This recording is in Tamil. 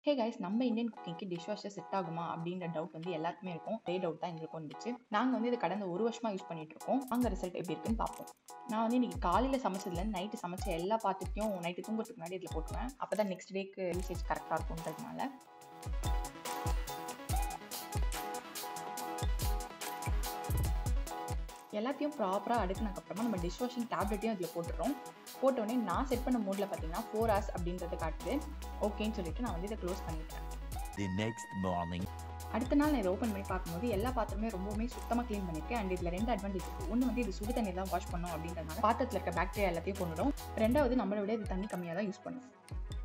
ஹே கைஸ் நம்ம இந்தியன் குக்கிங்க்கு டிஷ் வாஷர் செட் ஆகுமா அப்படின்ற டவுட் வந்து எல்லாருக்குமே இருக்கும் அதே டவுட் தான் எங்களுக்கும் வந்துச்சு நாங்கள் வந்து இது கடந்த ஒரு வருஷமா யூஸ் பண்ணிட்டு இருக்கோம் அங்கே ரிசல்ட் எப்படி இருக்குன்னு பார்ப்போம் நான் வந்து இன்னைக்கு காலையில் சமைச்சதுலேருந்து நைட்டு சமைச்ச எல்லா பாத்திரத்தையும் நைட்டு தூங்குறதுக்கு முன்னாடி இதில் போட்டுருவேன் அப்போ தான் நெக்ஸ்ட் டேக்கு யூசேஜ் கரெக்டாக இருக்கும்ன்றதுனால எல்லாத்தையும் ப்ராப்பராக அடுக்கினதுக்கப்புறமா நம்ம டிஷ் வாஷிங் டேப்லெட்டையும் அதில் போட்டுறோம் போட்டோடனே நான் செட் பண்ண மோடில் பார்த்தீங்கன்னா ஃபோர் ஹவர்ஸ் அப்படின்றத காட்டுது ஓகேன்னு சொல்லிட்டு நான் வந்து இதை க்ளோஸ் பண்ணிட்டேன் The next morning. அடுத்த நாள் நான் இதை ஓப்பன் பண்ணி பார்க்கும்போது எல்லா பாத்திரமே ரொம்பவுமே சுத்தமாக க்ளீன் பண்ணியிருக்கேன் அண்ட் இதில் ரெண்டு அட்வான்டேஜ் இருக்குது ஒன்று வந்து இது சுடு தண்ணி தான் வாஷ் பண்ணோம் அப்படின்றதுனால பாத்திரத்தில் இருக்க பாக்டீரியா எல்லாத்தையும் கொண்டுடும் ரெண்டாவது நம்மளை விட இது தண்ணி கம்மியாக தான் யூஸ் பண்ணும்